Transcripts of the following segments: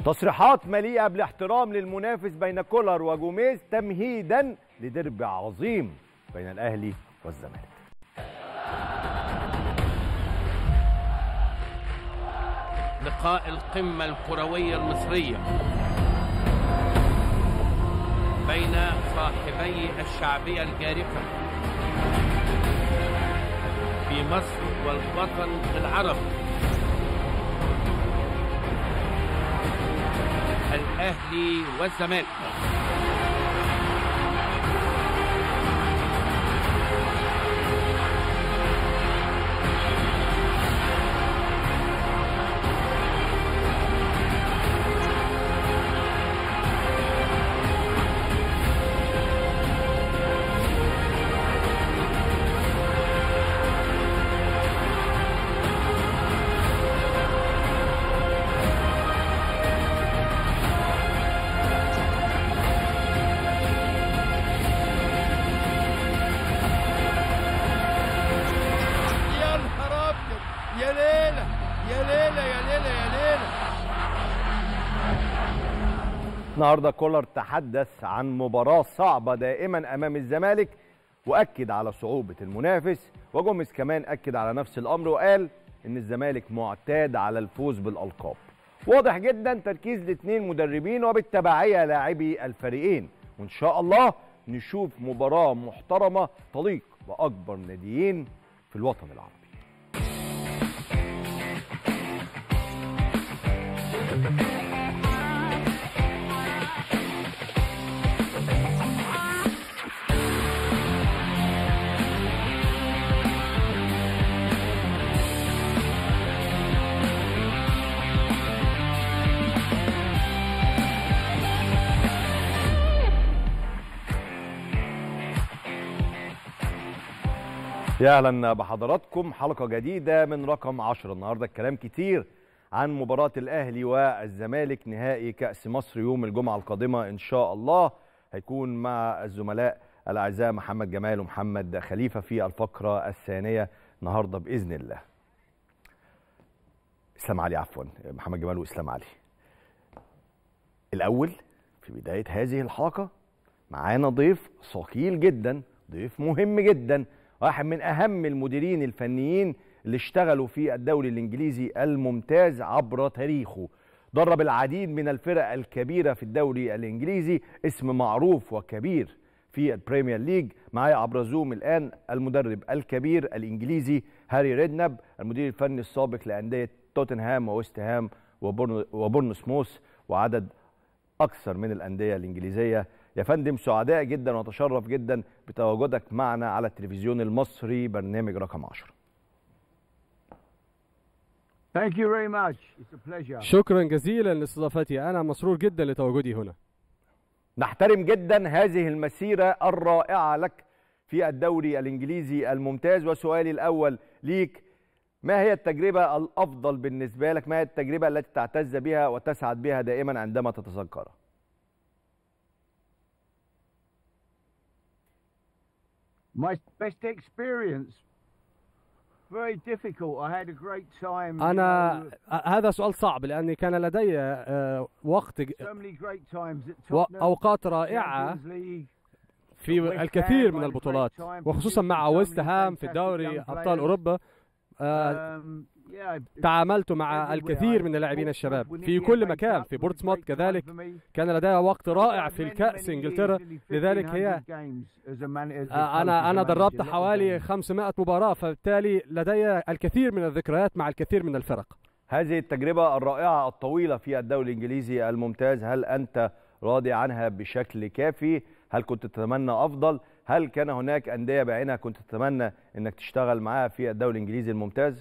تصريحات مليئة بالاحترام للمنافس بين كولر وجوميز تمهيدا لدرب عظيم بين الأهلي والزمالك لقاء القمة الكروية المصرية بين صاحبي الشعبية الجارفة في مصر والوطن العربي الأهلي والزمالك يا نهار ابيض يا ليله يا ليله يا ليله يا ليله النهارده كولر تحدث عن مباراة صعبة دائما أمام الزمالك وأكد على صعوبة المنافس وجوميز كمان أكد على نفس الأمر وقال إن الزمالك معتاد على الفوز بالألقاب واضح جدا تركيز الاثنين مدربين وبالتبعية لاعبي الفريقين وإن شاء الله نشوف مباراة محترمة تليق بأكبر ناديين في الوطن العربي يا اهلا بحضراتكم حلقه جديده من رقم 10 النهارده الكلام كتير عن مباراه الاهلي والزمالك نهائي كاس مصر يوم الجمعه القادمه ان شاء الله هيكون مع الزملاء الاعزاء محمد جمال ومحمد خليفه في الفقره الثانيه النهارده باذن الله اسلام علي عفوا محمد جمال واسلام علي الاول في بدايه هذه الحلقه معانا ضيف ثقيل جدا ضيف مهم جدا واحد من اهم المديرين الفنيين اللي اشتغلوا في الدوري الانجليزي الممتاز عبر تاريخه درب العديد من الفرق الكبيره في الدوري الانجليزي اسم معروف وكبير في البريمير ليج معايا عبر زوم الان المدرب الكبير الانجليزي هاري ريدنب المدير الفني السابق لانديه توتنهام وويست هام وبورن- وبورنسموث وعدد اكثر من الانديه الانجليزيه يا فندم سعداء جدا واتشرف جدا بتواجدك معنا على التلفزيون المصري برنامج رقم 10 Thank you very much. It's a pleasure. شكرا جزيلا لاستضافتي انا مسرور جدا لتواجدي هنا نحترم جدا هذه المسيره الرائعه لك في الدوري الانجليزي الممتاز وسؤالي الاول ليك ما هي التجربه الافضل بالنسبه لك ما هي التجربه التي تعتز بها وتسعد بها دائما عندما تتذكرها My best experience. Very difficult. I had a great time. you انا know, آه، هذا سؤال صعب لاني كان لدي آه، وقت ج- so many great times at و- Tottenham, اوقات رائعه Champions League. في الكثير من البطولات وخصوصا مع ويست هام في دوري ابطال اوروبا آه، Um, yeah, تعاملت مع الكثير من اللاعبين الشباب في كل مكان في بورتسموث كذلك كان لدي وقت رائع في الكأس انجلترا لذلك هي آه، انا انا دربت حوالي 500 مباراة فبالتالي لدي الكثير من الذكريات مع الكثير من الفرق هذه التجربة الرائعة الطويلة في الدوري الإنجليزي الممتاز هل أنت راضي عنها بشكل كافي؟ هل كنت تتمنى أفضل؟ هل كان هناك أندية بعينها كنت تتمنى أنك تشتغل معاها في الدوري الإنجليزي الممتاز؟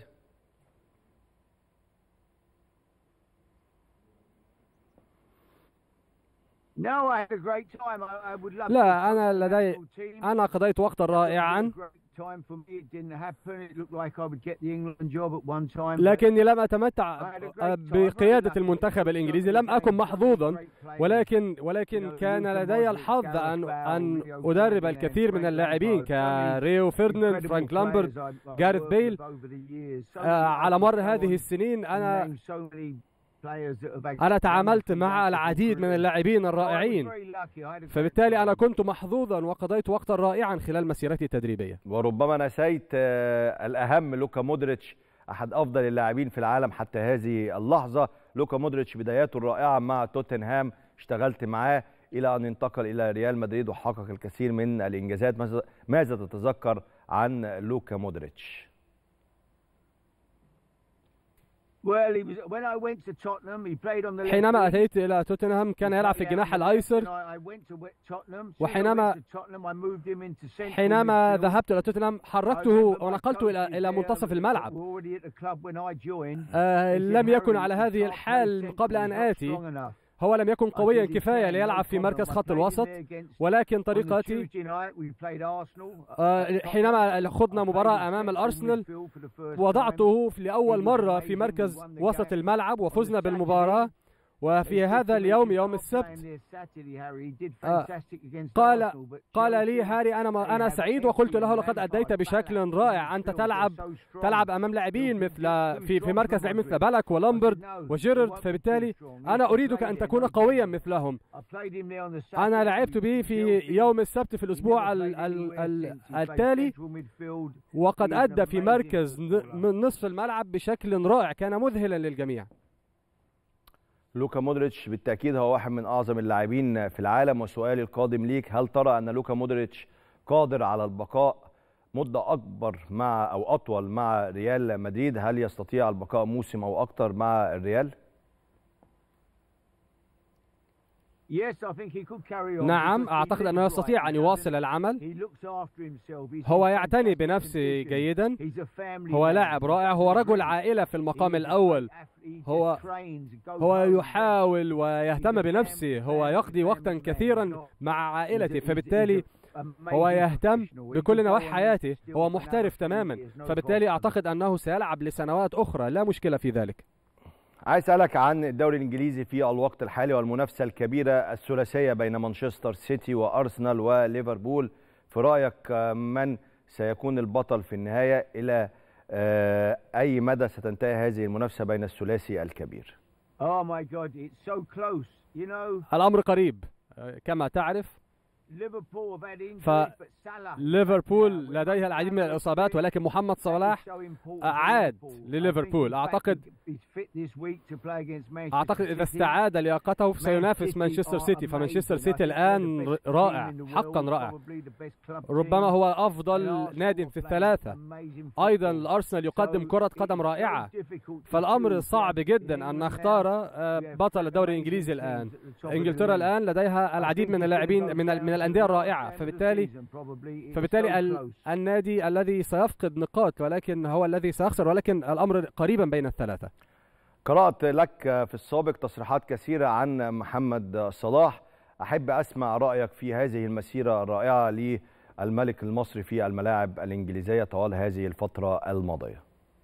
No, I had a great time. I, I would love لا to أنا coach the لدي national team. أنا قضيت وقتا رائعا It was a great time for me. It didn't happen. It looked like I would get the England job at one time. لكني لم أتمتع بقيادة المنتخب الإنجليزي لم أكن محظوظا ولكن ولكن كان لدي الحظ أن أن أدرب الكثير من اللاعبين كريو فيرديناند فرانك لامبرت جاريث بيل آه، على مر هذه السنين أنا أنا تعاملت مع العديد من اللاعبين الرائعين فبالتالي أنا كنت محظوظا وقضيت وقتا رائعا خلال مسيرتي التدريبية وربما نسيت آه، الأهم لوكا مودريتش أحد أفضل اللاعبين في العالم حتى هذه اللحظة لوكا مودريتش بداياته الرائعة مع توتنهام اشتغلت معاه إلى أن انتقل إلى ريال مدريد وحقق الكثير من الإنجازات ماذا- ماذا تتذكر عن لوكا مودريتش حينما أتيت إلى توتنهام كان يلعب في الجناح الأيسر وحينما حينما ذهبت إلى توتنهام حركته ونقلته إلى إلى منتصف الملعب آه لم يكن على هذه الحال قبل أن آتي هو لم يكن قويا كفاية ليلعب في مركز خط الوسط ولكن طريقتي آه، حينما خضنا مباراة أمام الأرسنال وضعته في- لأول مرة في مركز وسط الملعب وفزنا بالمباراة وفي هذا اليوم يوم السبت آه، قال قال لي هاري أنا ما أنا سعيد وقلت له لقد أديت بشكل رائع أنت تلعب تلعب أمام لاعبين مثل في في مركز لاعبين مثل بالك ولامبرد وجيرارد فبالتالي أنا أريدك أن تكون قويا مثلهم أنا لعبت به في يوم السبت في الأسبوع ال- ال- ال- التالي وقد أدى في مركز ن- من نصف الملعب بشكل رائع كان مذهلا للجميع لوكا مودريتش بالتأكيد هو واحد من أعظم اللاعبين في العالم وسؤالي القادم ليك هل ترى أن لوكا مودريتش قادر على البقاء مدة أكبر مع أو أطول مع ريال مدريد هل يستطيع البقاء موسم أو أكتر مع الريال؟ نعم أعتقد أنه يستطيع أن يواصل العمل هو يعتني بنفسه جيدا هو لاعب رائع هو رجل عائلة في المقام الأول هو هو يحاول ويهتم بنفسه هو يقضي وقتا كثيرا مع عائلته فبالتالي هو يهتم بكل نواحي حياته هو محترف تماما فبالتالي أعتقد أنه سيلعب لسنوات أخرى لا مشكلة في ذلك عايز أسألك عن الدوري الإنجليزي في الوقت الحالي والمنافسة الكبيرة الثلاثية بين مانشستر سيتي وأرسنال وليفربول في رأيك آه، من سيكون البطل في النهاية إلى آه، أي مدى ستنتهي هذه المنافسة بين الثلاثي الكبير؟ Oh my God, it's so close. You know, الأمر قريب آه، كما تعرف Liverpool have had injuries, ف- but Salah. ليفربول لديها العديد من الإصابات ولكن محمد صلاح عاد لليفربول. أعتقد- أعتقد إذا استعاد لياقته سينافس مانشستر سيتي فمانشستر سيتي الآن ر- رائع حقا رائع ربما هو أفضل نادي في الثلاثة أيضا الأرسنال يقدم كرة قدم رائعة فالأمر صعب جدا أن نختار آه، بطل الدوري الإنجليزي الآن إنجلترا الآن لديها العديد من اللاعبين من ال- من الأندية الرائعة فبالتالي فبالتالي ال- النادي الذي سيفقد نقاط ولكن هو الذي سيخسر ولكن الأمر قريبا بين الثلاثة قرأت لك في السابق تصريحات كثيرة عن محمد صلاح أحب أسمع رأيك في هذه المسيرة الرائعة للملك المصري في الملاعب الإنجليزية طوال هذه الفترة الماضية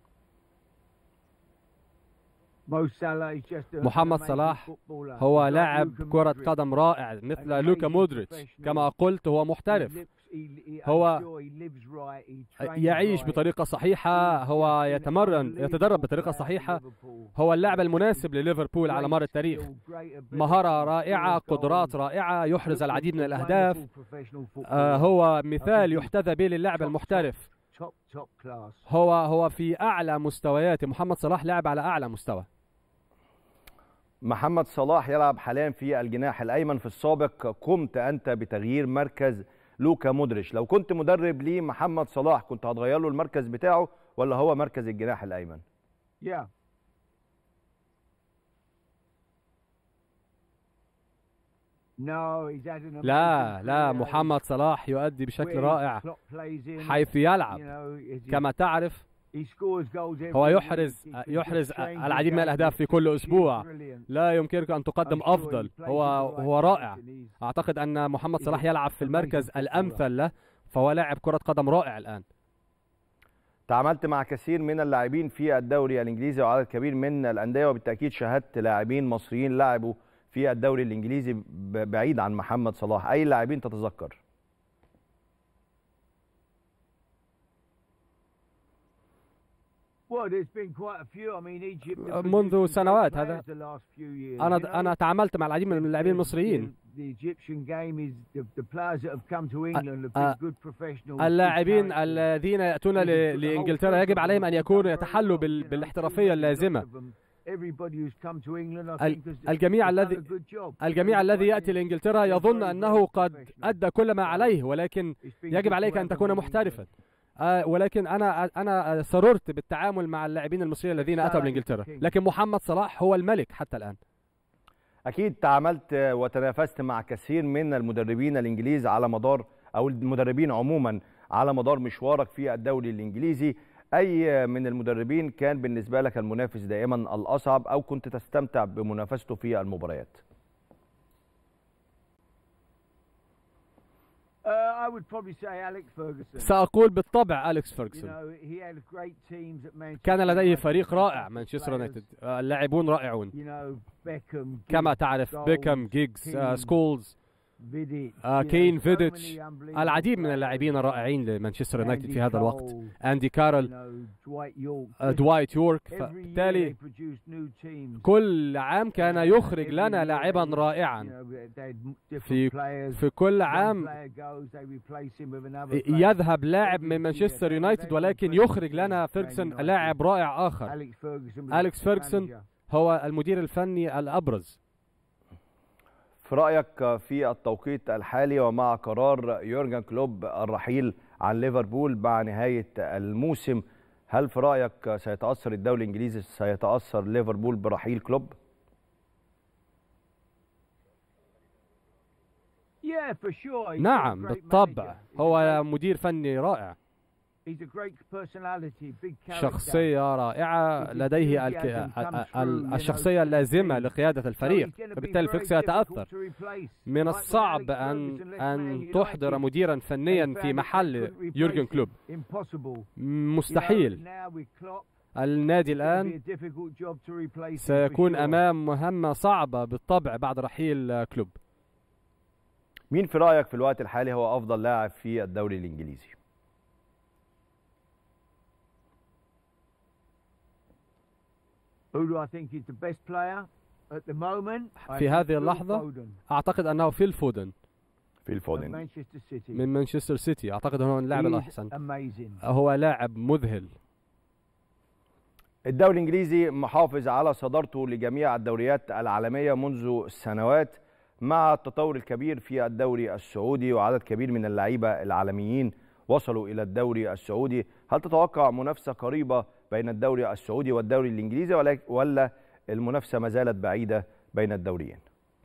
محمد صلاح هو لاعب كرة قدم رائع مثل لوكا مودريتش كما قلت هو محترف هو يعيش بطريقة صحيحة هو يتمرن يتدرب بطريقة صحيحة هو اللاعب المناسب لليفربول على مر التاريخ مهارة رائعة قدرات رائعة يحرز العديد من الأهداف آه، هو مثال يحتذى به للاعب المحترف هو هو في أعلى مستوياته محمد صلاح لاعب على أعلى مستوى محمد صلاح يلعب حاليا في الجناح الأيمن في السابق قمت أنت بتغيير مركز لوكا مودريتش لو كنت مدرب لمحمد صلاح كنت هتغير له المركز بتاعه ولا هو مركز الجناح الأيمن Yeah. No, he's had an لا amazing لا career. محمد صلاح يؤدي بشكل Where رائع Klopp plays in, حيث you يلعب know, is he- كما تعرف he scores goals every هو week. يحرز He can يحرز just change العديد the من game. الأهداف في كل أسبوع Brilliant. لا يمكنك أن تقدم I'm sure he أفضل plays هو in the right هو رائع position. He's- أعتقد أن محمد صلاح يلعب في المركز الأمثل له فهو لاعب كرة قدم رائع الآن تعاملت مع كثير من اللاعبين في الدوري الانجليزي وعدد كبير من الانديه وبالتاكيد شاهدت لاعبين مصريين لعبوا في الدوري الانجليزي ب- بعيد عن محمد صلاح اي لاعبين تتذكر منذ سنوات هذا انا انا تعاملت مع العديد من اللاعبين المصريين اللاعبين الذين ياتون لانجلترا يجب عليهم ان يكونوا يتحلوا بالاحترافيه اللازمه الجميع الذي الجميع الذي ياتي لانجلترا يظن انه قد ادى كل ما عليه ولكن يجب عليك ان تكون محترفا آه ولكن انا انا سررت بالتعامل مع اللاعبين المصريين الذين اتوا لانجلترا لكن محمد صلاح هو الملك حتى الان اكيد تعاملت وتنافست مع كثير من المدربين الانجليز على مدار او المدربين عموما على مدار مشوارك في الدوري الانجليزي اي من المدربين كان بالنسبه لك المنافس دائما الاصعب او كنت تستمتع بمنافسته في المباريات سأقول بالطبع أليكس فيرغسون كان لديه فريق رائع مانشستر يونايتد اللاعبون رائعون كما تعرف بيكم جيجز سكولز آه كين فيديتش العديد من اللاعبين الرائعين لمانشستر يونايتد في هذا الوقت اندي كارل آه دوايت يورك فبالتالي كل عام كان يخرج لنا لاعبا رائعا في في كل عام يذهب لاعب من مانشستر يونايتد ولكن يخرج لنا فيرجسون لاعب رائع اخر اليكس فيرجسون هو المدير الفني الابرز في رأيك في التوقيت الحالي ومع قرار يورجن كلوب الرحيل عن ليفربول مع نهاية الموسم هل في رأيك سيتأثر الدوري الإنجليزي سيتأثر ليفربول برحيل كلوب؟ نعم بالطبع هو مدير فني رائع شخصية رائعة لديه الشخصية اللازمة لقيادة الفريق فبالتالي الفريق سيتأثر من الصعب أن أن تحضر مديرا فنيا في محل يورجن كلوب مستحيل النادي الآن سيكون أمام مهمة صعبة بالطبع بعد رحيل كلوب مين في رأيك في الوقت الحالي هو أفضل لاعب في الدوري الإنجليزي؟ في هذه اللحظة أعتقد أنه فيل فودن فيل فودن من مانشستر سيتي أعتقد أنه اللاعب الأحسن هو لاعب مذهل الدوري الإنجليزي محافظ على صدارته لجميع الدوريات العالمية منذ سنوات مع التطور الكبير في الدوري السعودي وعدد كبير من اللعيبة العالميين وصلوا إلى الدوري السعودي هل تتوقع منافسة قريبة بين الدوري السعودي والدوري الانجليزي ولا المنافسه ما زالت بعيده بين الدوريين؟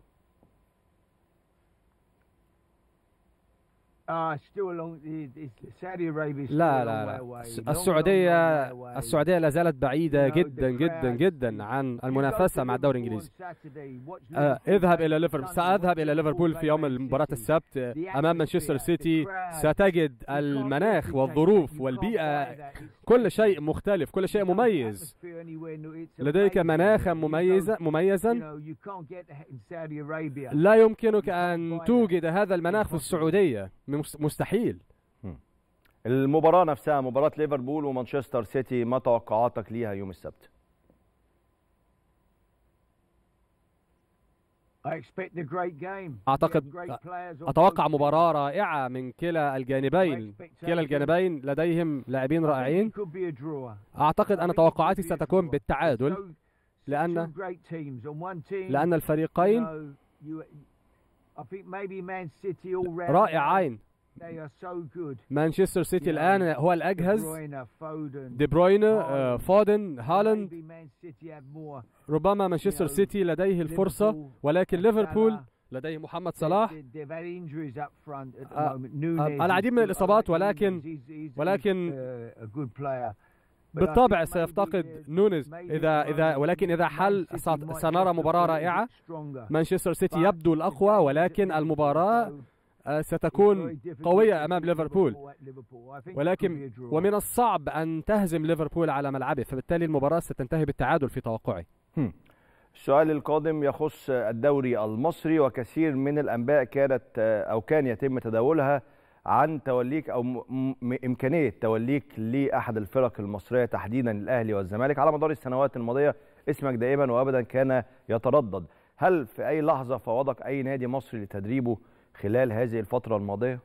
لا لا لا السعودية السعودية لا زالت بعيدة جدا جدا جدا عن المنافسة مع الدوري الإنجليزي آه اذهب إلى ليفربول سأذهب إلى ليفربول في يوم مباراة السبت أمام مانشستر سيتي ستجد المناخ والظروف والبيئة كل شيء مختلف كل شيء مميز لديك مناخا مميزا مميزا لا يمكنك أن توجد هذا المناخ في السعودية مستحيل المباراة نفسها مباراة ليفربول ومانشستر سيتي ما توقعاتك ليها يوم السبت؟ أعتقد أتوقع مباراة رائعة من كلا الجانبين كلا الجانبين لديهم لاعبين رائعين أعتقد أن توقعاتي ستكون بالتعادل لأن لأن الفريقين رائعين مانشستر سيتي الآن هو الأجهز دي بروين فودن هالاند ربما مانشستر سيتي لديه الفرصة ولكن ليفربول لديه محمد صلاح العديد من الإصابات ولكن ولكن بالطبع سيفتقد نونز اذا اذا ولكن اذا حل سنرى مباراه رائعه مانشستر سيتي يبدو الاقوى ولكن المباراه ستكون قوية أمام ليفربول ولكن ومن الصعب أن تهزم ليفربول على ملعبه فبالتالي المباراة ستنتهي بالتعادل في توقعي السؤال القادم يخص الدوري المصري وكثير من الأنباء كانت أو كان يتم تداولها عن توليك او م... م... امكانيه توليك لاحد الفرق المصريه تحديدا الاهلي والزمالك على مدار السنوات الماضيه اسمك دائما وابدا كان يتردد هل في اي لحظه فوضك اي نادي مصري لتدريبه خلال هذه الفتره الماضيه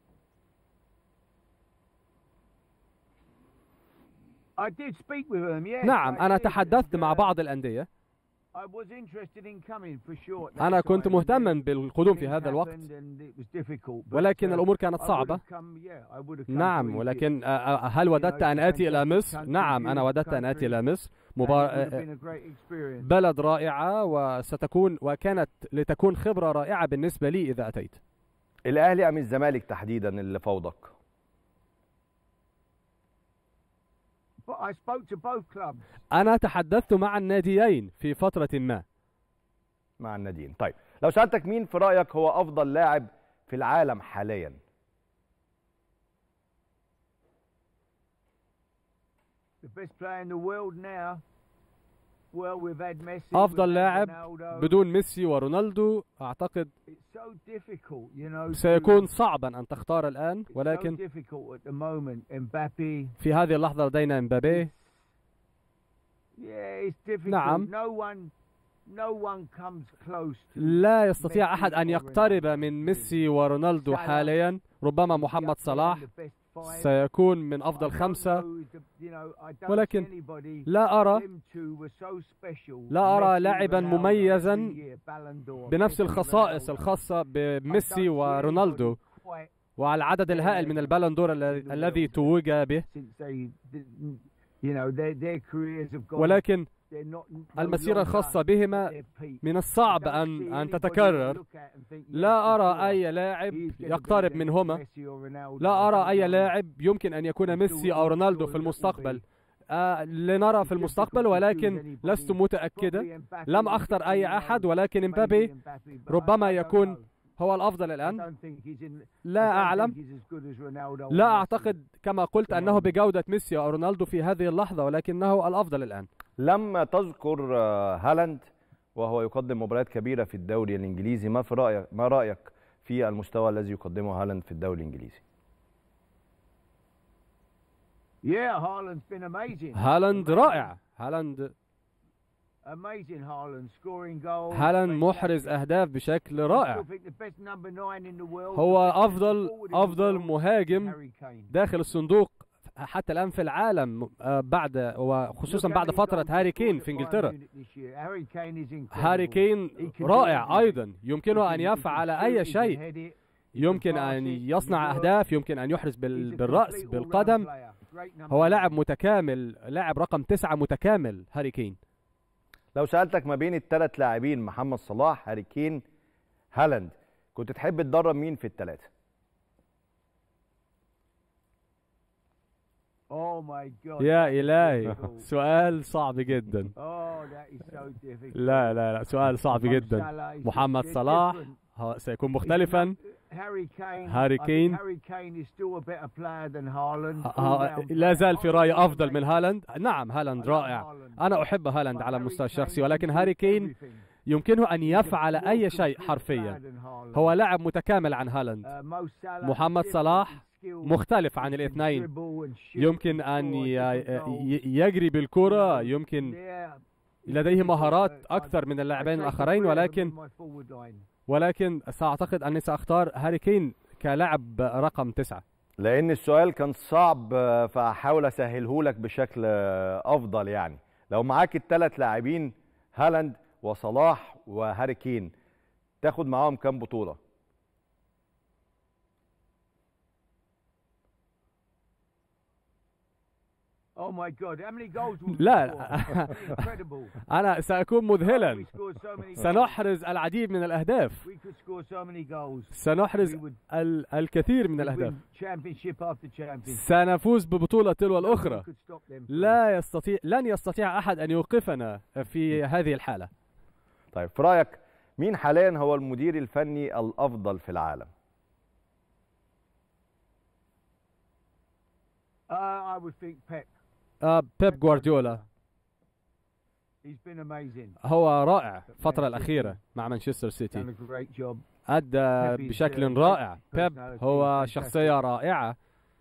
I did speak with them, yes, نعم I أنا did, تحدثت and, مع uh, بعض الأندية I was interested in coming for sure at that أنا كنت time, مهتما and بالقدوم في things هذا الوقت happened and it was difficult, but, ولكن uh, الأمور كانت I would صعبة have come, yeah, I would have come to نعم Egypt. ولكن آه، آه، هل وددت أن آتي إلى مصر؟ نعم أنا وددت أن آتي إلى مصر And it مبار... would have آه، been a great experience. بلد رائعة وستكون وكانت لتكون خبرة رائعة بالنسبة لي إذا أتيت الاهلي ام الزمالك تحديدا اللي فوضك But I spoke to both clubs. أنا تحدثت مع الناديين في فترة ما مع الناديين طيب لو سالتك مين في رايك هو افضل لاعب في العالم حاليا The best player in the world now. Well, we've had Messi. أفضل we've had لاعب Ronaldo. بدون ميسي ورونالدو أعتقد It's so difficult, you know. to- سيكون صعبا أن تختار الآن it's so ولكن difficult at the moment. Mbappe. في هذه اللحظة لدينا مبابي Yeah, it's difficult. نعم. No one, no one comes close to. لا يستطيع أحد أن Messi or يقترب Ronaldo. من ميسي ورونالدو حاليا ربما محمد صلاح The best five. سيكون من I أفضل don't خمسة know the- you know, I don't ولكن see anybody. لا أرى Them two were so special. لا أرى Messi, لاعبا Ronaldo مميزا every year, Ballon d'Or, بنفس Messi, الخصائص Ronaldo. الخاصة I don't بميسي see ورونالدو anybody quite وعلى العدد الهائل من البالون دور ال- الذي توج به since they didn't- you know, their, their careers have gone. ولكن they're not, no المسيرة longer الخاصة at بهما their peak. من I الصعب don't أن see أن anybody تتكرر to look at and think, yes, لا for أرى sure, أي لاعب he's gonna be يقترب the منهما Messi or Ronaldo. لا I أرى don't أي know. لاعب يمكن أن يكون ميسي أو رونالدو في المستقبل آه لنرى في المستقبل ولكن لست متأكدة Probably Mbappe لم will أختر be أي the أحد one. ولكن Maybe مبابي Mbappe, but I- ربما I don't يكون know. هو الأفضل I الآن don't think he's in- لا I don't أعلم think he's as good as Ronaldo لا or Messi. أعتقد كما قلت أنه بجودة ميسي أو رونالدو في هذه اللحظة ولكنه الأفضل الآن لما تذكر آه، هالاند وهو يقدم مباريات كبيره في الدوري الانجليزي ما في رايك ما رايك في المستوى الذي يقدمه هالاند في الدوري الانجليزي Yeah, Haaland's been amazing. هالاند رائع هالاند Amazing Haaland scoring goals. هالاند fantastic. محرز أهداف بشكل I رائع still think the best number nine in the world, هو the best أفضل forward in the أفضل world, مهاجم Harry Kane. داخل الصندوق حتى الآن في العالم آه، بعد وخصوصا Look how بعد many فترة goals he هاري scored كين at في Bayern إنجلترا Munich this year. Harry Kane is incredible. هاري كين He can do رائع everything. أيضا يمكنه أن He can- he يفعل can shoot, أي he can شيء head it, he can يمكن pass أن it, he يصنع can work. أهداف يمكن أن يحرز He's بال- a بالرأس complete all-round بالقدم player. Great number هو nine. لاعب متكامل لاعب رقم تسعة متكامل هاري كين لو سالتك ما بين الثلاث لاعبين محمد صلاح هاري كين هالاند كنت تحب تدرب مين في الثلاثه Oh my God. يا that is إلهي difficult. سؤال صعب جدا Oh, that is so difficult. لا لا لا سؤال صعب Mo جدا Salah is محمد just صلاح different. ها- سيكون مختلفا Harry Kane. Harry I think Kane. Harry Kane is still a better player than Haaland. ها- ها- All-round لا player. زال في رأيي Haaland أفضل من amazing. هالاند نعم I هالاند love رائع Haaland. أنا أحب هالاند But على Harry المستوى Kane الشخصي can ولكن do هاري كين everything. يمكنه أن He's a يفعل more أي complete شيء player حرفيا than Haaland. هو لاعب متكامل عن هالاند Uh, Mo Salah محمد different صلاح in skill. مختلف عن He can الاثنين dribble and shoot يمكن and أن score ي- different goals. ي- يجري بالكرة يمكن They're- لديه he's مهارات different. أكثر من I اللاعبين take the الآخرين three of them ولكن in my forward line. ولكن سأعتقد أني سأختار هاري كين كلاعب رقم تسعة لان السؤال كان صعب آه، فهحاول اسهله لك بشكل آه، افضل يعني لو معاك الثلاث لاعبين هالاند وصلاح وهاري كين تاخد معاهم كام بطوله Oh my God, how many goals will we لا. score? Incredible. أنا سأكون We مذهلا scored so many goals. سنحرز العديد من الأهداف We could score so many goals. سنحرز We would ال- الكثير من we'd الأهداف win championship after championship. سنفوز ببطولة تلو No one الأخرى could stop them. لا يستطيع لن يستطيع أحد أن يوقفنا في هذه الحالة طيب في رايك مين حاليا هو المدير الفني الافضل في العالم Uh, I would think Pep. آه، بيب جوارديولا He's been amazing. هو رائع الفترة الأخيرة مع مانشستر سيتي Done a great job. ادى بشكل رائع بيب هو شخصيه رائعه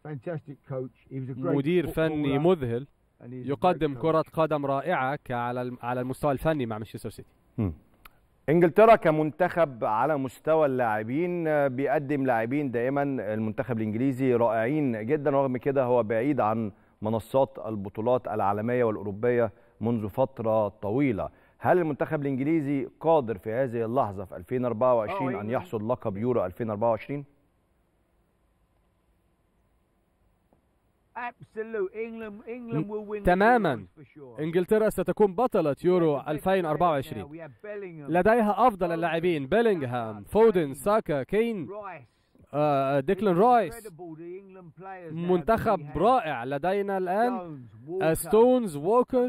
مدير فني مذهل يقدم كرة قدم رائعة على على المستوى الفني مع مانشستر سيتي. انجلترا كمنتخب على مستوى اللاعبين بيقدم لاعبين دائما المنتخب الانجليزي رائعين جدا رغم كده هو بعيد عن منصات البطولات العالمية والأوروبية منذ فترة طويلة هل المنتخب الإنجليزي قادر في هذه اللحظة في 2024 أن يحصد لقب يورو 2024؟ تماما انجلترا ستكون بطلة يورو 2024 لديها افضل اللاعبين بيلينغهام فودن ساكا كين آه ديكلان رايس منتخب رائع لدينا الان ستونز ووكر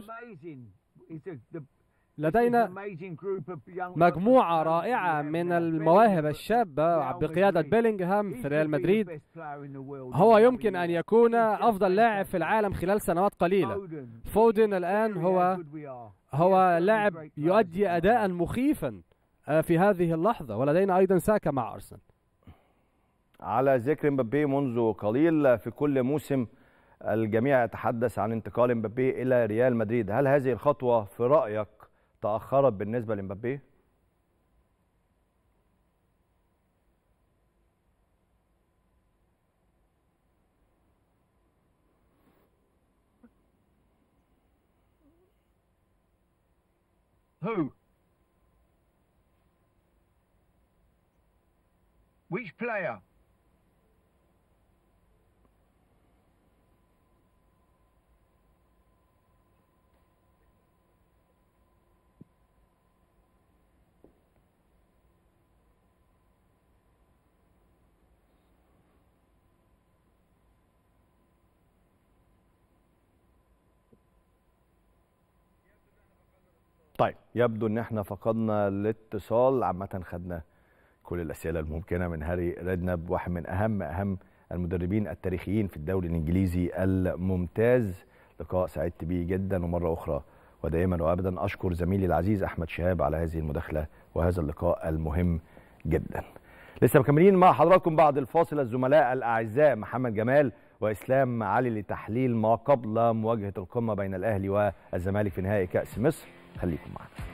لدينا مجموعة رائعة من المواهب الشابة بقيادة بيلينغهام في ريال مدريد هو يمكن أن يكون أفضل لاعب في العالم خلال سنوات قليلة فودن الآن هو هو لاعب يؤدي أداء مخيفا في هذه اللحظة ولدينا أيضا ساكا مع أرسنال على ذكر مبابي منذ قليل في كل موسم الجميع يتحدث عن انتقال مبابي إلى ريال مدريد هل هذه الخطوة في رأيك تأخرت بالنسبة لمبابي؟ Who? Which player? طيب يبدو ان احنا فقدنا الاتصال عامه خدنا كل الاسئله الممكنه من هاري ريدناب واحد من اهم اهم المدربين التاريخيين في الدوري الانجليزي الممتاز لقاء سعدت بيه جدا ومره اخرى ودائما وابدا اشكر زميلي العزيز احمد شهاب على هذه المداخله وهذا اللقاء المهم جدا لسه مكملين مع حضراتكم بعد الفاصل الزملاء الاعزاء محمد جمال واسلام علي لتحليل ما قبل مواجهه القمه بين الاهلي والزمالك في نهائي كاس مصر خليكم معنا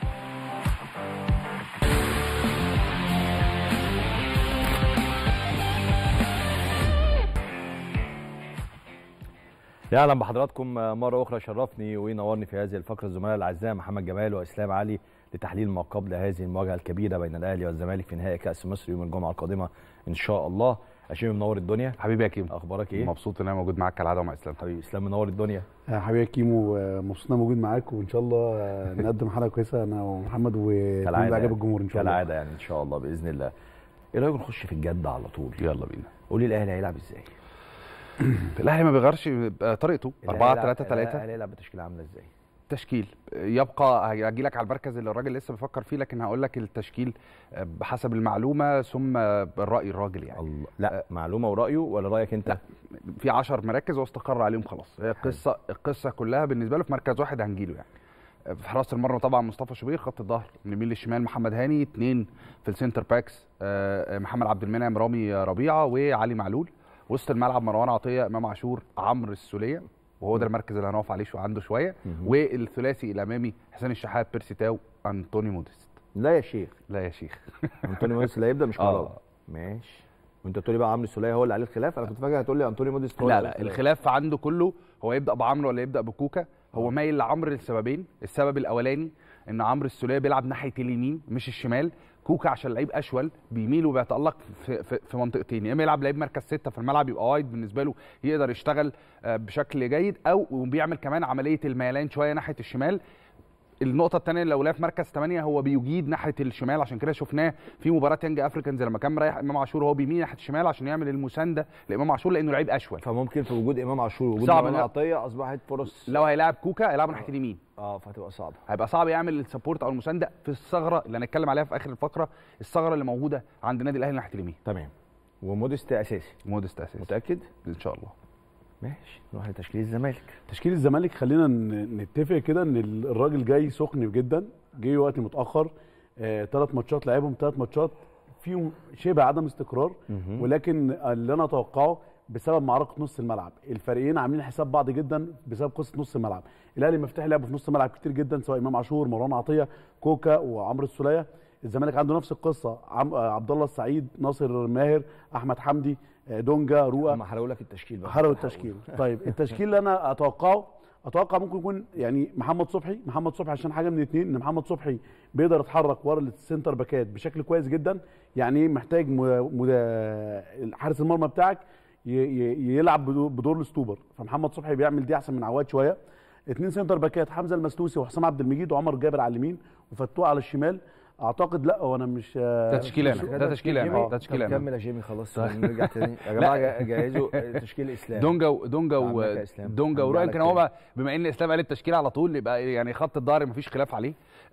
يا اهلا بحضراتكم مره اخرى شرفني وينورني في هذه الفقره الزملاء الاعزاء محمد جمال واسلام علي لتحليل ما قبل هذه المواجهه الكبيره بين الاهلي والزمالك في نهائي كاس مصر يوم الجمعه القادمه ان شاء الله هشام منور الدنيا حبيبي يا كيمو اخبارك ايه مبسوط ان انا موجود معاك كالعاده ومع اسلام حبيبي اسلام منور الدنيا يا حبيبي يا كيمو مبسوط ان موجود معاك وان شاء الله نقدم حلقه كويسه انا ومحمد وكالعاده عجب الجمهور ان شاء الله كالعاده يعني ان شاء الله باذن الله ايه رايك نخش في الجد على طول يلا بينا قول لي الاهلي هيلعب ازاي الاهلي ما بيغيرش طريقته 4 3 3 الاهلي هيلعب بتشكيله عامله ازاي تشكيل يبقى هاجي لك على المركز اللي الراجل لسه بيفكر فيه لكن هقول لك التشكيل بحسب المعلومه ثم الراي الراجل يعني الله. لا معلومه ورايه ولا رايك انت لا في 10 مراكز واستقر عليهم خلاص هي القصه القصه كلها بالنسبه له في مركز واحد هنجيله يعني في حراسه المرمى طبعا مصطفى شوبير خط الظهر اليمين للشمال محمد هاني اثنين في السنتر باكس محمد عبد المنعم رامي ربيعه وعلي معلول وسط الملعب مروان عطيه امام عاشور عمرو السوليه وهو ده المركز اللي هنقف عليه شو عنده شويه والثلاثي الامامي حسين الشحات بيرسي تاو انطوني موديست لا يا شيخ لا يا شيخ انطوني موديست لا يبدا مش كهربا ماشي وانت بتقول لي بقى عمرو السوليه هو اللي عليه الخلاف انا كنت فاكر هتقول لي انطوني موديست لا لا الخلاف عنده كله هو يبدا بعمرو ولا يبدا بكوكا هو مايل لعمرو لسببين السبب الاولاني ان عمرو السوليه بيلعب ناحيه اليمين مش الشمال كوكا عشان لعيب اشول بيميل وبيتالق في, في, في منطقتين يا اما يلعب لعيب مركز سته في الملعب يبقى وايد بالنسبه له يقدر يشتغل بشكل جيد او بيعمل كمان عمليه الميلان شويه ناحيه الشمال النقطة الثانية لو لعب في مركز 8 هو بيجيد ناحية الشمال عشان كده شفناه في مباراة يانج افريكانز لما كان مريح امام عاشور هو بيميل ناحية الشمال عشان يعمل المساندة لامام عاشور لانه لعيب اشول فممكن في وجود امام عاشور وجود صعب مروان عطية اصبحت فرص لو هيلاعب كوكا هيلعب ناحية اليمين اه فهتبقى صعبة هيبقى صعب يعمل السبورت او المساندة في الثغرة اللي هنتكلم عليها في اخر الفقرة الثغرة اللي موجودة عند النادي الاهلي ناحية اليمين تمام وموديست اساسي موديست اساسي متأكد؟ ان شاء الله ماشي نروح لتشكيل الزمالك تشكيل الزمالك خلينا نتفق كده ان الراجل جاي سخن جدا جه وقت متاخر ثلاث آه ماتشات لعبهم ثلاث ماتشات فيهم شبه عدم استقرار ولكن اللي انا اتوقعه بسبب معركه نص الملعب الفريقين عاملين حساب بعض جدا بسبب قصه نص الملعب الاهلي مفتاح لعبه في نص الملعب كتير جدا سواء امام عاشور مروان عطيه كوكا وعمرو السوليه الزمالك عنده نفس القصه عم... عبد الله السعيد ناصر ماهر احمد حمدي دونجا رؤى هم حرقوا لك التشكيل بقى حرقوا التشكيل طيب التشكيل اللي انا اتوقعه اتوقع ممكن يكون يعني محمد صبحي محمد صبحي عشان حاجه من الاثنين ان محمد صبحي بيقدر يتحرك ورا السنتر باكات بشكل كويس جدا يعني محتاج مد... حارس المرمى بتاعك ي... ي... يلعب بدور الستوبر فمحمد صبحي بيعمل دي احسن من عواد شويه اثنين سنتر باكات حمزه المسلوسي وحسام عبد المجيد وعمر جابر على اليمين وفتوح على الشمال اعتقد لا وانا مش ده تشكيل انا ده تشكيل انا ده تشكيل انا كمل يا جيمي خلاص نرجع تاني يا جماعه جهزوا تشكيل اسلام دونجا و دونجا و دونجا ورؤى يمكن هو بما ان اسلام قال التشكيل على طول يبقى يعني خط الظهر مفيش خلاف عليه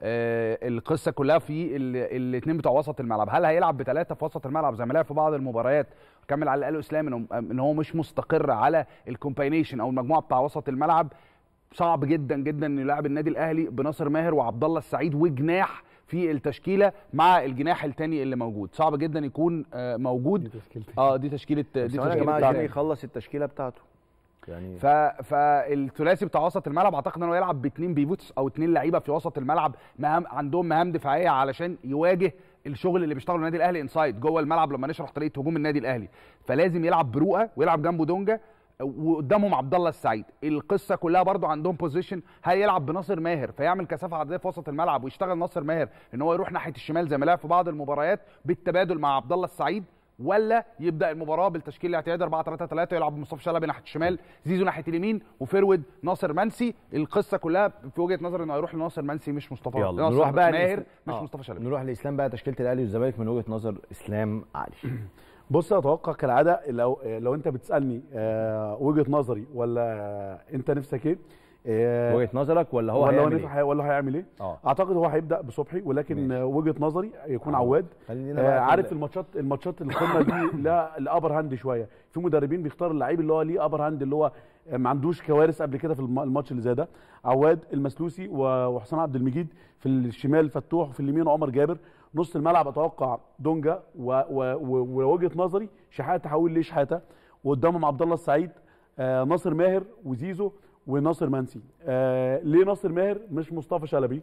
آه القصه كلها في الاثنين بتوع وسط الملعب هل هيلعب بثلاثه في وسط الملعب زي ما لعب في بعض المباريات كمل على اللي قاله اسلام انه ان هو مش مستقر على الكومباينيشن او المجموعه بتاع وسط الملعب صعب جدا جدا انه يلعب النادي الاهلي بناصر ماهر وعبد الله السعيد وجناح في التشكيله مع الجناح الثاني اللي موجود صعب جدا يكون موجود اه دي تشكيله دي تشكيله يا جماعه عشان يخلص التشكيله بتاعته يعني ف... فالثلاثي بتاع وسط الملعب اعتقد انه يلعب باثنين بيفوتس او اثنين لعيبه في وسط الملعب مهام عندهم مهام دفاعيه علشان يواجه الشغل اللي بيشتغله النادي الاهلي انسايد جوه الملعب لما نشرح طريقه هجوم النادي الاهلي فلازم يلعب برؤى ويلعب جنبه دونجا وقدامهم عبد الله السعيد القصه كلها برضو عندهم بوزيشن هل يلعب بناصر ماهر فيعمل كثافه عرضيه في وسط الملعب ويشتغل ناصر ماهر ان هو يروح ناحيه الشمال زي ما لعب في بعض المباريات بالتبادل مع عبد الله السعيد ولا يبدا المباراه بالتشكيل الاعتيادي 4 3 3 يلعب مصطفى شلبي ناحيه الشمال زيزو ناحيه اليمين وفيرود ناصر منسي القصه كلها في وجهه نظري انه هيروح لناصر منسي مش مصطفى يلا نروح بقى ماهر مش آه. مصطفى شلبي نروح لاسلام بقى تشكيله الاهلي والزمالك من وجهه نظر اسلام علي بص اتوقع كالعاده لو لو انت بتسالني آه وجهه نظري ولا انت نفسك ايه آه وجهه نظرك ولا هو ولا هيعمل ايه ولا هيعمل ايه آه. اعتقد هو هيبدا بصبحي ولكن ماشي. وجهه نظري يكون آه. عواد خلينا آه بقى في عارف ال- الماتشات الماتشات القمه دي لا الابر هاند شويه في مدربين بيختار اللعيب اللي هو ليه ابر هاند اللي هو ما عندوش كوارث قبل كده في الم- الماتش اللي زي ده عواد المسلوسي و- وحسام عبد المجيد في الشمال فتوح وفي اليمين عمر جابر نص الملعب اتوقع دونجا و- و- و- ووجهه نظري شحاته هقول ليه شحاته وقدامهم عبد الله السعيد آه ناصر ماهر وزيزو وناصر منسي آه ليه ناصر ماهر مش مصطفى شلبي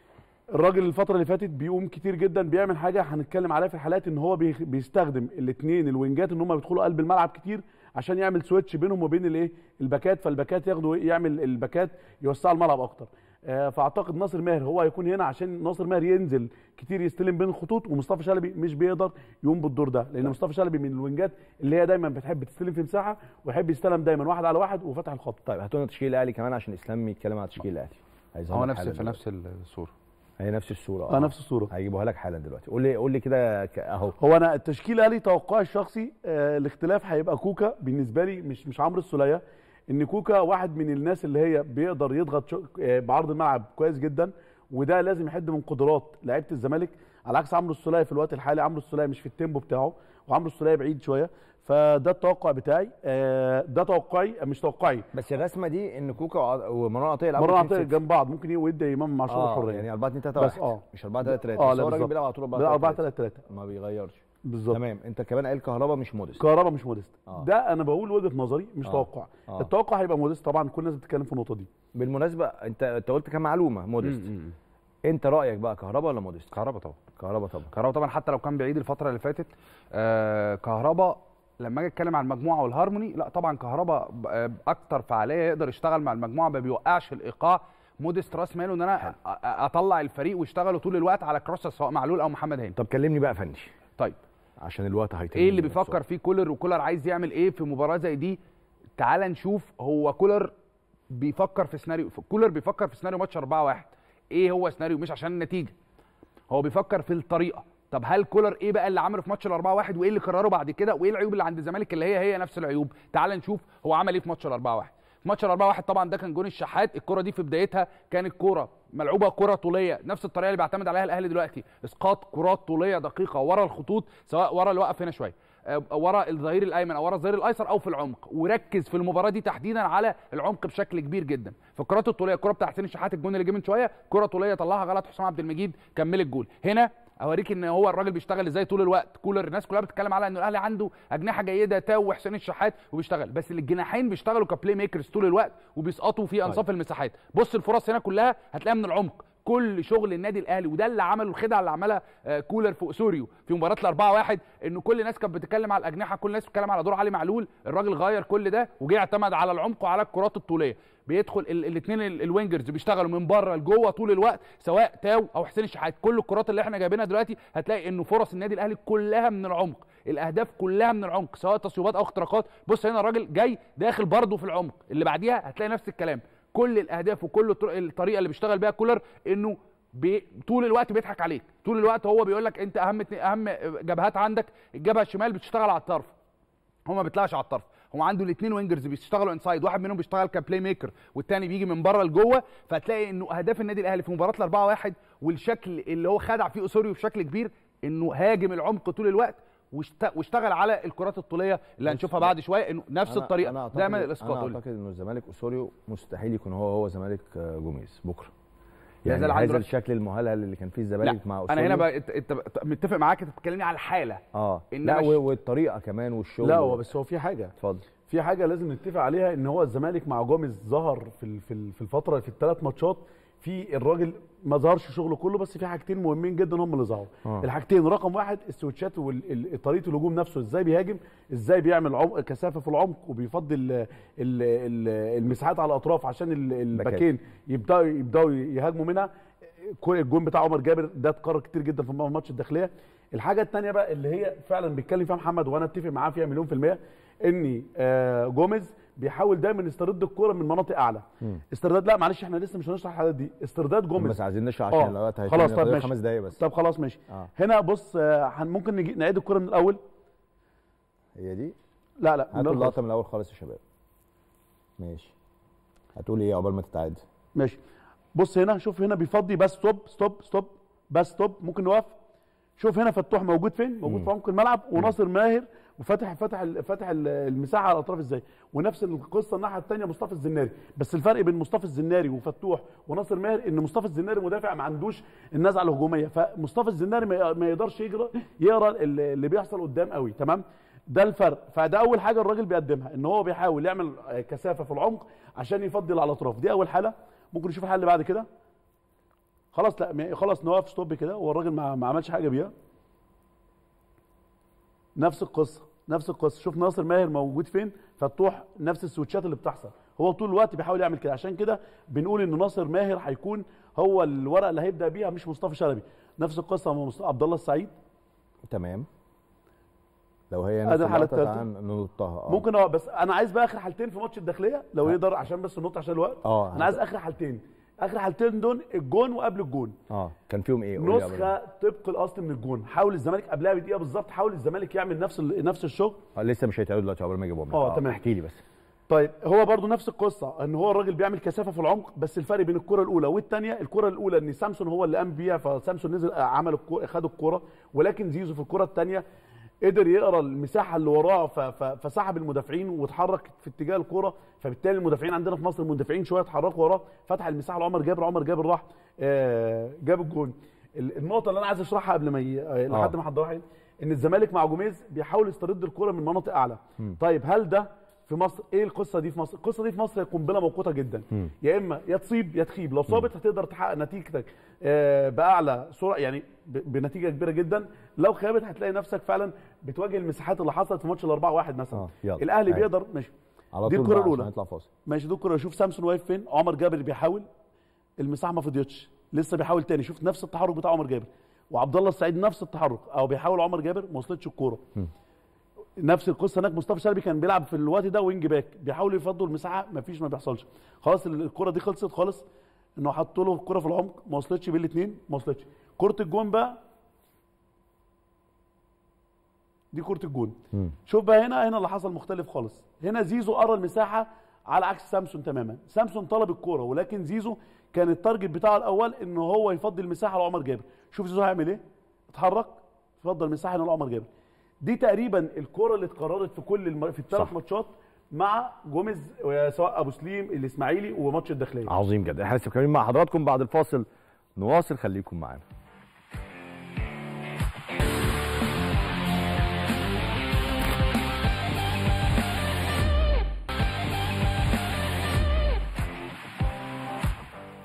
الراجل الفترة اللي فاتت بيقوم كتير جدا بيعمل حاجة هنتكلم عليها في الحالات ان هو بيخ- بيستخدم الاثنين الوينجات ان هم بيدخلوا قلب الملعب كتير عشان يعمل سويتش بينهم وبين الايه الباكات فالباكات ياخدوا يعمل الباكات يوسعوا الملعب اكتر آه فاعتقد ناصر ماهر هو هيكون هنا عشان ناصر ماهر ينزل كتير يستلم بين الخطوط ومصطفى شلبي مش بيقدر يقوم بالدور ده لان مصطفى شلبي من الوينجات اللي هي دايما بتحب تستلم في مساحه ويحب يستلم دايما واحد على واحد وفتح الخط طيب هاتوا لنا تشكيل الاهلي كمان عشان اسلام يتكلم على تشكيل الاهلي عايز هو نفس في نفس الصوره هي نفس الصوره اه نفس الصوره هيجيبوها لك حالا دلوقتي قول لي قول لي كده ك- اهو هو انا التشكيل الاهلي توقعي الشخصي آه الاختلاف هيبقى كوكا بالنسبه لي مش مش عمرو السوليه ان كوكا واحد من الناس اللي هي بيقدر يضغط شو- آه بعرض الملعب كويس جدا وده لازم يحد من قدرات لعيبه الزمالك على عكس عمرو السوليه في الوقت الحالي عمرو السوليه مش في التيمبو بتاعه وعمرو السوليه بعيد شويه فده التوقع بتاعي آه ده توقعي آه، مش توقعي بس الرسمه دي ان كوكا وع- ومروان عطيه يلعبوا مره اتنين عطيه ست. جنب بعض ممكن يودي امام مع شغل اه حريه يعني 4 2 3 بس 1 اه مش 4 3 3 اه بس لا هو الراجل بالظبط. بيلعب على طول 4 لا 4 3 3 3 ما بيغيرش بالظبط تمام انت كمان قايل كهربا مش مودست كهربا مش مودست آه. ده انا بقول وجهه نظري مش آه. توقع آه. التوقع هيبقى مودست طبعا كل الناس بتتكلم في النقطه دي بالمناسبه انت انت قلت كمعلومه مودست انت رايك بقى كهربا ولا مودست كهربا طبعا كهربا طبعا كهربا طبعا حتى لو كان بعيد الفتره اللي فاتت آه كهربا لما اجي اتكلم عن المجموعه والهارموني لا طبعا كهربا ب- آه، اكتر فعاليه يقدر يشتغل مع المجموعه ما بيوقعش الايقاع موديست راس ماله ان انا أ- أ- اطلع الفريق ويشتغلوا طول الوقت على كروس سواء معلول او محمد هاني طب كلمني بقى فني طيب عشان الوقت هيطير ايه اللي مننا بيفكر بسرعة. فيه كولر وكولر عايز يعمل ايه في مباراه زي دي تعال نشوف هو كولر بيفكر في سيناريو كولر بيفكر في سيناريو ماتش 4 1 ايه هو سيناريو مش عشان النتيجه هو بيفكر في الطريقه طب هل كولر ايه بقى اللي عمله في ماتش ال 4 1 وايه اللي قرره بعد كده وايه العيوب اللي عند الزمالك اللي هي هي نفس العيوب تعال نشوف هو عمل ايه في ماتش ال 4 1 في ماتش ال 4 1 طبعا ده كان جون الشحات الكره دي في بدايتها كانت كوره ملعوبه كره طوليه نفس الطريقه اللي بيعتمد عليها الاهلي دلوقتي اسقاط كرات طوليه دقيقه ورا الخطوط سواء ورا اللي وقف هنا شويه آه، ورا الظهير الايمن او ورا الظهير الايسر او في العمق وركز في المباراه دي تحديدا على العمق بشكل كبير جدا في الكرات الطوليه الكره بتاع حسين الشحات الجون اللي جه من شويه كره طوليه طلعها غلط حسام عبد المجيد كمل الجول هنا اوريك ان هو الراجل بيشتغل ازاي طول الوقت كولر الناس كلها بتتكلم على انه الاهلي عنده اجنحه جيده تاو وحسين الشحات وبيشتغل بس الجناحين بيشتغلوا كبلاي ميكرز طول الوقت وبيسقطوا في انصاف المساحات بص الفرص هنا كلها هتلاقيها من العمق كل شغل النادي الاهلي وده اللي عمله الخدعه اللي عملها آه، كولر في اسوريو في مباراه الأربعة واحد انه كل الناس كانت بتتكلم على الاجنحه كل الناس بتتكلم على دور علي معلول الراجل غير كل ده وجه اعتمد على العمق وعلى الكرات الطوليه بيدخل الاثنين الوينجرز بيشتغلوا من بره لجوه طول الوقت سواء تاو او حسين الشحات كل الكرات اللي احنا جايبينها دلوقتي هتلاقي انه فرص النادي الاهلي كلها من العمق الاهداف كلها من العمق سواء تصويبات او اختراقات بص هنا الراجل جاي داخل برضه في العمق اللي بعديها هتلاقي نفس الكلام كل الاهداف وكل الطر- الطريقه اللي بيشتغل بيها كولر انه بي طول الوقت بيضحك عليك طول الوقت هو بيقول لك انت اهم اتنين- اهم جبهات عندك الجبهه الشمال بتشتغل على الطرف هو ما بيطلعش على الطرف هو عنده الاثنين وينجرز بيشتغلوا انسايد واحد منهم بيشتغل كبلاي ميكر والتاني بيجي من بره لجوه فتلاقي انه اهداف النادي الاهلي في مباراه الأربعة واحد والشكل اللي هو خدع فيه اسوريو بشكل كبير انه هاجم العمق طول الوقت واشت- واشتغل على الكرات الطوليه اللي هنشوفها بعد شويه انه نفس أنا- الطريقه أنا أعتقد- دايما الاسقاط انا قول لي. اعتقد انه الزمالك اسوريو مستحيل يكون هو هو زمالك آه، جوميز بكره لا يعني زال عنده هذا نفس- الشكل المهلهل اللي كان فيه لا الزمالك مع اسوريو انا هنا بقى انت انت متفق معاك انت بتتكلمني على الحاله اه إنما لا ش- و- والطريقه كمان والشغل لا هو بس هو في حاجه اتفضل في حاجه لازم نتفق عليها ان هو الزمالك مع جوميز ظهر في ال- في ال- في الفتره في الثلاث ماتشات في الراجل ما ظهرش شغله كله بس في حاجتين مهمين جدا هم اللي ظهروا آه. الحاجتين رقم واحد السويتشات وطريقه الهجوم نفسه ازاي بيهاجم ازاي بيعمل عمق كثافه في العمق وبيفضي ال- ال- ال- المساحات على الاطراف عشان ال- الباكين يبداوا يبداوا يهاجموا منها كو- الجون بتاع عمر جابر ده اتكرر كتير جدا في ماتش الداخليه الحاجه الثانيه بقى اللي هي فعلا بيتكلم فيها محمد وانا اتفق معاه فيها مليون في الميه ان آه، جوميز بيحاول دايما يسترد الكوره من مناطق اعلى استرداد لا معلش احنا لسه مش هنشرح الحاجات دي استرداد جوميز بس عايزين نشرح آه، عشان الوقت هيكون خلاص طب فاضل ماشي خمس دقايق بس طب خلاص ماشي آه. هنا بص آه، هن- ممكن نجي نعيد الكوره من الاول هي دي لا لا من هاتوا الأول خالص. اللقطه من الاول خالص يا شباب ماشي هتقول ايه عقبال ما تتعاد ماشي بص هنا شوف هنا بيفضي بس ستوب ستوب ستوب بس ستوب ممكن نوقف شوف هنا فتوح موجود فين موجود في عمق الملعب وناصر ماهر وفتح فتح ال- فتح ال- المساحه على الاطراف ازاي ونفس القصه الناحيه الثانيه مصطفى الزناري بس الفرق بين مصطفى الزناري وفتوح وناصر ماهر ان مصطفى الزناري مدافع ما عندوش النزعه الهجوميه فمصطفى الزناري ما ما يقدرش يجرى يقرا ال- اللي بيحصل قدام قوي تمام ده الفرق فده اول حاجه الراجل بيقدمها ان هو بيحاول يعمل آه، كثافه في العمق عشان يفضل على الاطراف دي اول حاله ممكن نشوف الحل اللي بعد كده خلاص لا ما- خلاص نوقف ستوب كده هو الراجل ما, ما عملش حاجه بيها نفس القصه نفس القصه شوف ناصر ماهر موجود فين فتوح نفس السويتشات اللي بتحصل هو طول الوقت بيحاول يعمل كده عشان كده بنقول ان ناصر ماهر هيكون هو الورقه اللي هيبدا بيها مش مصطفى شلبي نفس القصه مع مصطفى عبد الله السعيد تمام لو هي أدي نفس الحالة اللقطه التالتة. تعال ننطها اه ممكن اه بس انا عايز بقى اخر حالتين في ماتش الداخليه لو يقدر عشان بس النقطه عشان الوقت اه انا عايز اخر حالتين اخر حالتين دول الجون وقبل الجون اه كان فيهم ايه قول لي قبل نسخه طبق الاصل من الجون حاول الزمالك قبلها بدقيقه بالظبط حاول الزمالك يعمل نفس ال- نفس الشغل آه، لسه مش هيتعادوا دلوقتي عقبال ما يجيبهم لك. آه، تمام. احكي لي بس طيب هو برضو نفس القصه ان هو الراجل بيعمل كثافه في العمق بس الفرق بين الكره الاولى والثانيه الكره الاولى ان سامسون هو اللي قام بيها فسامسون نزل آه، عمل الكو... خد الكره ولكن زيزو في الكره الثانيه قدر يقرا المساحه اللي وراه ف... ف... فسحب المدافعين واتحرك في اتجاه الكره فبالتالي المدافعين عندنا في مصر المدافعين شويه اتحركوا وراه فتح المساحه لعمر جابر عمر جابر راح آه، جاب الجون ال- النقطه اللي انا عايز اشرحها قبل ما ي... آه، لحد ما حضرها ان الزمالك مع جوميز بيحاول يسترد الكره من مناطق اعلى طيب هل ده في مصر ايه القصه دي في مصر القصه دي في مصر هي قنبله موقوته جدا يا اما يا تصيب يا تخيب لو صابت هتقدر تحقق نتيجتك آه، باعلى سرعه يعني ب- بنتيجه كبيره جدا لو خابت هتلاقي نفسك فعلا بتواجه المساحات اللي حصلت في ماتش الأربعة واحد مثلا آه، يلا. الاهلي أيوة. بيقدر ماشي على دي طول الكره بقى عشان الاولى نطلع فاصل ماشي دي الكره شوف سامسون واقف فين عمر جابر بيحاول المساحه ما فضيتش لسه بيحاول تاني شوف نفس التحرك بتاع عمر جابر وعبد الله السعيد نفس التحرك او بيحاول عمر جابر ما وصلتش الكوره نفس القصه هناك مصطفى شلبي كان بيلعب في الوقت ده وينج باك بيحاولوا يفضوا المساحه ما فيش ما بيحصلش خلاص الكره دي خلصت خالص انه حطوا له الكره في العمق ما وصلتش بين الاثنين ما وصلتش كره الجون بقى دي كره الجون شوف بقى هنا هنا اللي حصل مختلف خالص هنا زيزو قرا المساحه على عكس سامسون تماما سامسون طلب الكوره ولكن زيزو كان التارجت بتاعه الاول ان هو يفضي المساحه لعمر جابر شوف زيزو هيعمل ايه اتحرك فضل المساحه هنا لعمر جابر دي تقريبا الكوره اللي اتكررت في كل الم... في الثلاث صح. ماتشات مع جوميز سواء ابو سليم الاسماعيلي وماتش الداخليه عظيم جدا احنا لسه مكملين مع حضراتكم بعد الفاصل نواصل خليكم معانا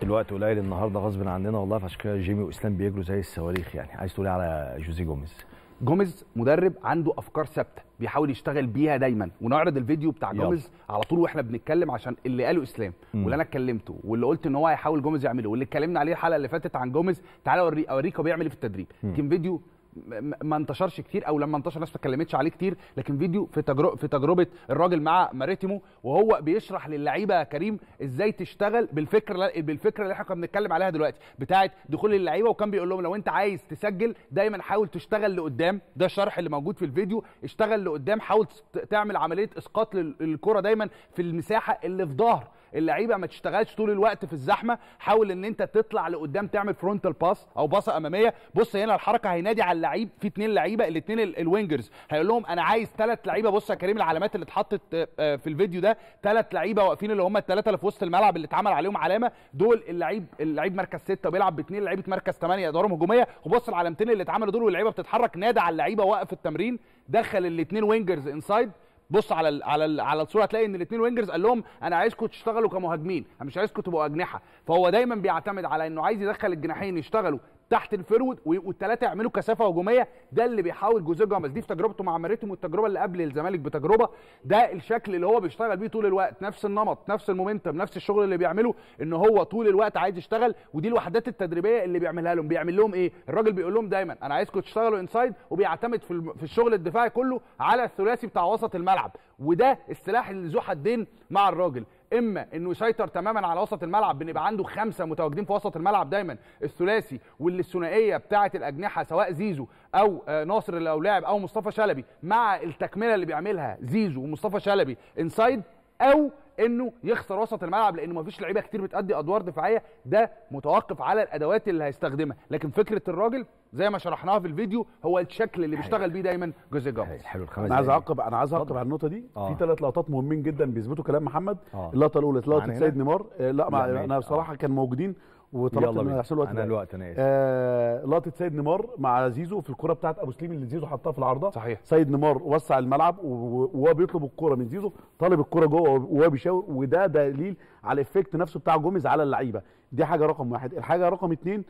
الوقت قليل النهارده غصب عننا والله فعشان كده جيمي واسلام بيجروا زي الصواريخ يعني عايز تقول إيه على جوزي جوميز جوميز مدرب عنده افكار ثابته بيحاول يشتغل بيها دايما ونعرض الفيديو بتاع يلا. جوميز على طول واحنا بنتكلم عشان اللي قاله اسلام مم. واللي انا اتكلمته واللي قلت ان هو هيحاول جوميز يعمله واللي اتكلمنا عليه الحلقه اللي فاتت عن جوميز تعالى اوريك اوريك هو بيعمل ايه في التدريب يمكن فيديو م- م- ما انتشرش كتير او لما انتشر الناس ما اتكلمتش عليه كتير لكن فيديو في تجربه في تجربه الراجل مع ماريتيمو وهو بيشرح للعيبه يا كريم ازاي تشتغل بالفكره بالفكره اللي احنا كنا بنتكلم عليها دلوقتي بتاعه دخول اللعيبه وكان بيقول لهم لو انت عايز تسجل دايما حاول تشتغل لقدام ده الشرح اللي موجود في الفيديو اشتغل لقدام حاول ت- تعمل عمليه اسقاط لل- للكره دايما في المساحه اللي في ظهر اللعيبه ما تشتغلش طول الوقت في الزحمه حاول ان انت تطلع لقدام تعمل فرونتال باس او باصه اماميه بص هنا الحركه هينادي على اللعيب في اتنين لعيبه الاثنين الوينجرز هيقول لهم انا عايز ثلاث لعيبه بص يا كريم العلامات اللي اتحطت آه، آه، في الفيديو ده ثلاث لعيبه واقفين اللي هم الثلاثه اللي في وسط الملعب اللي اتعمل عليهم علامه دول اللعيب اللعيب مركز سته وبيلعب باثنين لعيبه مركز ثمانيه ادوارهم هجوميه وبص العلامتين اللي اتعملوا دول واللعيبه بتتحرك نادى على اللعيبه وقف التمرين دخل الاثنين وينجرز انسايد بص على ال على ال على الصوره هتلاقي ان الاثنين وينجرز قال لهم انا عايزكم تشتغلوا كمهاجمين انا مش عايزكم تبقوا اجنحه فهو دايما بيعتمد على انه عايز يدخل الجناحين يشتغلوا تحت الفرود والثلاثه يعملوا كثافه هجوميه ده اللي بيحاول جوزيه جامس دي في تجربته مع ماريتيم والتجربه اللي قبل الزمالك بتجربه ده الشكل اللي هو بيشتغل بيه طول الوقت نفس النمط نفس المومنتم نفس الشغل اللي بيعمله ان هو طول الوقت عايز يشتغل ودي الوحدات التدريبيه اللي بيعملها لهم بيعمل لهم ايه الراجل بيقول لهم دايما انا عايزكم تشتغلوا انسايد وبيعتمد في الم- في الشغل الدفاعي كله على الثلاثي بتاع وسط الملعب وده السلاح اللي ذو حدين مع الراجل اما انه يسيطر تماما على وسط الملعب بنبقى عنده خمسه متواجدين في وسط الملعب دايما الثلاثي واللي الثنائيه بتاعه الاجنحه سواء زيزو او آه، ناصر لو لاعب او مصطفى شلبي مع التكمله اللي بيعملها زيزو ومصطفى شلبي انسايد او انه يخسر وسط الملعب لانه مفيش لعيبه كتير بتأدي ادوار دفاعيه ده متوقف على الادوات اللي هيستخدمها لكن فكره الراجل زي ما شرحناها في الفيديو هو الشكل اللي بيشتغل بيه دايما جوزيه جامس حلو الخمس انا عايز دقايق. اعقب انا عايز اعقب على النقطه دي آه. في ثلاث لقطات مهمين جدا بيثبتوا كلام محمد آه. اللقطه الاولى لقطه معانا سيد هنا؟ نيمار آه، لا مع لا، ماشي. انا بصراحه آه. كان موجودين وطلبت يلا ان بينا. يحصل الوقت انا ده. الوقت انا اسف آه لقطه سيد نيمار مع زيزو في الكره بتاعت ابو سليم اللي زيزو حطها في العارضه صحيح. سيد نيمار وسع الملعب و- وهو بيطلب الكره من زيزو طالب الكره جوه وهو بيشاور وده دليل على الافكت نفسه بتاع جوميز على اللعيبه دي حاجه رقم واحد الحاجه رقم اتنين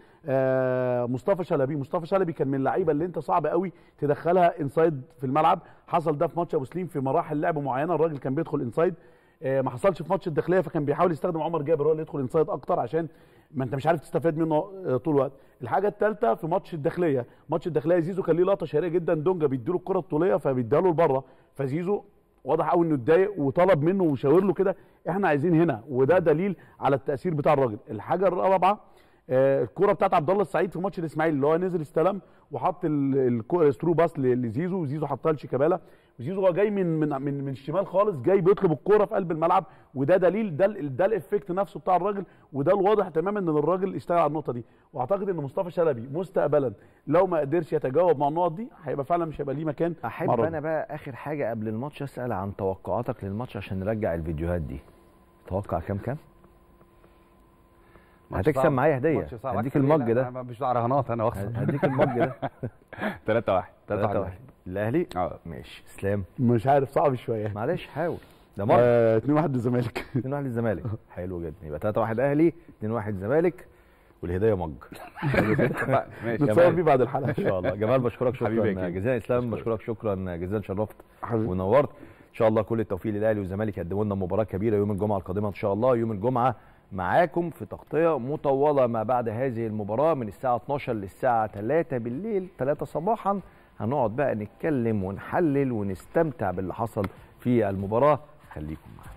آه مصطفى شلبي مصطفى شلبي كان من اللعيبه اللي انت صعب قوي تدخلها انسايد في الملعب حصل ده في ماتش ابو سليم في مراحل لعب معينه الراجل كان بيدخل انسايد آه، ما حصلش في ماتش الداخليه فكان بيحاول يستخدم عمر جابر هو اللي يدخل انسايد اكتر عشان ما انت مش عارف تستفاد منه آه، طول الوقت الحاجه الثالثه في ماتش الداخليه ماتش الداخليه زيزو كان ليه لقطه شهيره جدا دونجا بيديله الكره الطوليه فبيديها له لبره فزيزو واضح قوي انه اتضايق وطلب منه وشاور له كده احنا عايزين هنا وده دليل على التاثير بتاع الراجل الحاجه الرابعه آه، الكره بتاعت عبد الله السعيد في ماتش الاسماعيلي اللي هو نزل استلم وحط ال- الكو- الثرو باس ل- لزيزو وزيزو حطها لشيكابالا وزيزو هو جاي من من من من الشمال خالص جاي بيطلب الكوره في قلب الملعب وده دليل ده ال- ده الافكت نفسه بتاع الراجل وده الواضح تماما ان الراجل اشتغل على النقطه دي واعتقد ان مصطفى شلبي مستقبلا لو ما قدرش يتجاوب مع النقط دي هيبقى فعلا مش هيبقى ليه مكان احب مع الراجل. انا بقى اخر حاجه قبل الماتش اسال عن توقعاتك للماتش عشان نرجع الفيديوهات دي توقع كام كام ماتش هتكسب صعب. معايا هديه ماتش صعب. هديك أكسب إيه؟ المج لا، ده أنا مش بتاع رهانات انا واخسر هديك المج ده 3 1 3 3 1 1 الاهلي اه ماشي اسلام مش عارف صعب شويه معلش حاول ده ماتش آه 2 1 للزمالك 2 1 للزمالك حلو جدا يبقى 3 1 اهلي 2 1 زمالك والهديه مج حلو كده ماشي نتصور جمال. بيه بعد الحلقه ان شاء الله جمال بشكرك حبيبي يا شكرا كريم. جزيلا اسلام أشكرك. بشكرك شكرا جزيلا شرفت حبيبي. ونورت ان شاء الله كل التوفيق للاهلي والزمالك يقدموا لنا مباراه كبيره يوم الجمعه القادمه ان شاء الله يوم الجمعه معاكم في تغطيه مطوله ما بعد هذه المباراه من الساعه 12 للساعه 3 بالليل 3 صباحا هنقعد بقى نتكلم ونحلل ونستمتع باللي حصل في المباراه خليكم معانا